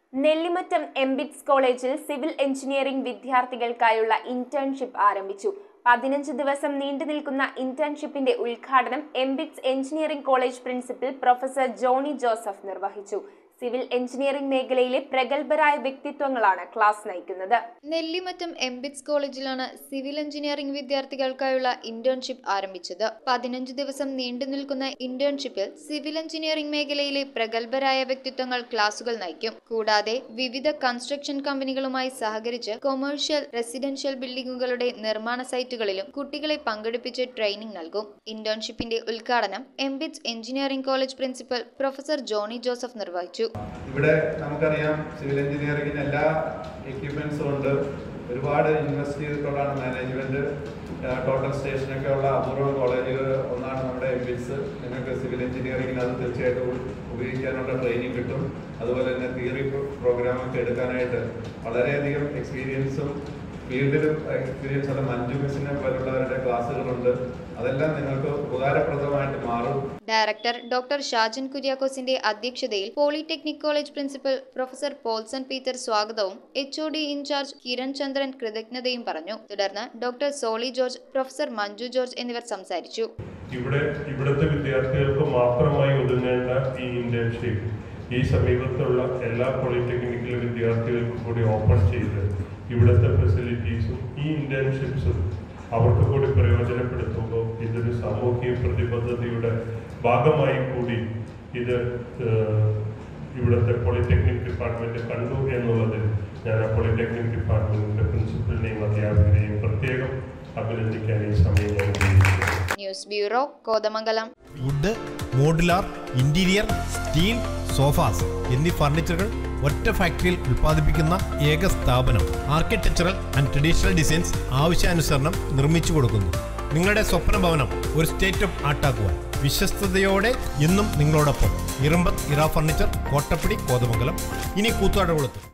Nellimattam MBITS കോളേജിൽ civil engineering വിദ്യാർത്ഥികൾക്കായുള്ള internship ആരംഭിച്ചു പതിനഞ്ച് ദിവസം നീണ്ടു നിൽക്കുന്ന ഇന്റേൺഷിപ്പിന്റെ ഉദ്ഘാടനം MBITS engineering college principal professor Johny Joseph നിർവഹിച്ചു സിവിൽ എഞ്ചിനീയറിംഗ് മേഖലയിലെ പ്രഗത്ഭരായ വ്യക്തിത്വങ്ങളാണ് ക്ലാസ് നയിക്കുന്നത് നെല്ലിമറ്റം എംബിറ്റ്സ് കോളേജിലാണ് സിവിൽ എഞ്ചിനീയറിംഗ് വിദ്യാർത്ഥികൾക്കായുള്ള ഇന്റേൺഷിപ്പ് ആരംഭിച്ചത് പതിനഞ്ച് ദിവസം നീണ്ടു നിൽക്കുന്ന ഇന്റേൺഷിപ്പിൽ സിവിൽ എഞ്ചിനീയറിംഗ് മേഖലയിലെ പ്രഗത്ഭരായ വ്യക്തിത്വങ്ങൾ ക്ലാസുകൾ നയിക്കും കൂടാതെ വിവിധ കൺസ്ട്രക്ഷൻ കമ്പനികളുമായി സഹകരിച്ച് കൊമേഴ്ഷ്യൽ റെസിഡൻഷ്യൽ ബിൽഡിംഗുകളുടെ നിർമ്മാണ സൈറ്റുകളിലും കുട്ടികളെ പങ്കെടുപ്പിച്ച് ട്രെയിനിംഗ് നൽകും ഇന്റേൺഷിപ്പിന്റെ ഉദ്ഘാടനം MBITS engineering college principal professor Johny Joseph നിർവഹിച്ചു ഇവിടെ നമുക്കറിയാം സിവിൽ എഞ്ചിനീയറിംഗിന് എല്ലാ എക്യുപ്മെന്റ്സും ഉണ്ട് ഒരുപാട് ഇൻവെസ്റ്റ് ചെയ്തിട്ടുള്ളതാണ് മാനേജ്മെന്റ് ടോട്ടൽ സ്റ്റേഷനൊക്കെ ഉള്ള അപൂർവം കോളേജുകൾ ഒന്നാണ് നമ്മുടെ എം ബിറ്റ്സ് നിങ്ങൾക്ക് സിവിൽ എഞ്ചിനീയറിംഗിന് അത് തീർച്ചയായിട്ടും ഉ- ഉപയോഗിക്കാനുള്ള ട്രെയിനിങ് കിട്ടും അതുപോലെ തന്നെ തിയറി പ്രോഗ്രാമൊക്കെ എടുക്കാനായിട്ട് വളരെയധികം എക്സ്പീരിയൻസും ഫീൽഡിലും എക്സ്പീരിയൻസ് ഉള്ള മഞ്ജു മിസ്സിനെ പോലുള്ളവരുടെ ക്ലാസ്സുകളുണ്ട് അതെല്ലാം നിങ്ങൾക്ക് ഉപകാരപ്രദമായിട്ട് മാറും ഡയറക്ടർ ഡോക്ടർ ഷാജൻ കുര്യാക്കോസിന്റെ അധ്യക്ഷതയിൽ polytechnic college principal professor Paulson Peter സ്വാഗതവും H O D in charge Kiran Chandran കൃതജ്ഞതയും പറഞ്ഞു തുടർന്ന് ഡോക്ടർ സോളി ജോർജ് പ്രൊഫസർ മഞ്ജു ജോർജ് എന്നിവർ സംസാരിച്ചു ഇവിടെ ഇവിടുത്തെ വിദ്യാർത്ഥികൾക്ക് മാത്രമായി ഒതുങ്ങേണ്ട ഈ ഇന്റേൺഷിപ്പ് ഈ സമീപത്തുള്ള എല്ലാ പോളിടെക്നിക്കിലെ വിദ്യാർത്ഥികൾക്കും കൂടി ഓപ്പൺ ചെയ്ത് ഇവിടുത്തെ ഫെസിലിറ്റീസും ഈ ഇന്റേൺഷിപ്സും അവർക്ക് കൂടി പ്രയോജനപ്പെടുത്തുമ്പോൾ ഇതൊരു സാമൂഹിക പ്രതിബദ്ധതയുടെ ഭാഗമായി കൂടി ഇത് ഏഹ്, ഇവിടുത്തെ പോളിടെക്നിക് ഡിപ്പാർട്ട്മെന്റ് കണ്ടു എന്നുള്ളതിൽ ഞാൻ ആ പോളിടെക്നിക് ഡിപ്പാർട്ട്മെന്റിന്റെ പ്രിൻസിപ്പലിനെയും അധ്യാപകരെയും പ്രത്യേകം അഭിനന്ദിക്കാൻ ഈ സമയം ഞാൻ ഉപയോഗിക്കുന്നു news bureau Kothamangalam wood modular interior steel sofas എന്നീ ഫർണിച്ചറുകൾ ഒറ്റ ഫാക്ടറിയിൽ ഉൽപ്പാദിപ്പിക്കുന്ന ഏക സ്ഥാപനം ആർക്കിടെക്ചറൽ ആൻഡ് ട്രഡീഷണൽ ഡിസൈൻസ് ആവശ്യാനുസരണം നിർമ്മിച്ചു കൊടുക്കുന്നു നിങ്ങളുടെ സ്വപ്ന ഭവനം ഒരു സ്റ്റേറ്റ് ഓഫ് ആർട്ടാക്കുവാൻ വിശ്വസ്തയോടെ എന്നും നിങ്ങളോടൊപ്പം ഇറമ്പത്ത് ഇറ ഫർണിച്ചർ കോട്ടപ്പടി കോതമംഗലം ഇനി കൂത്താടുകുളത്ത്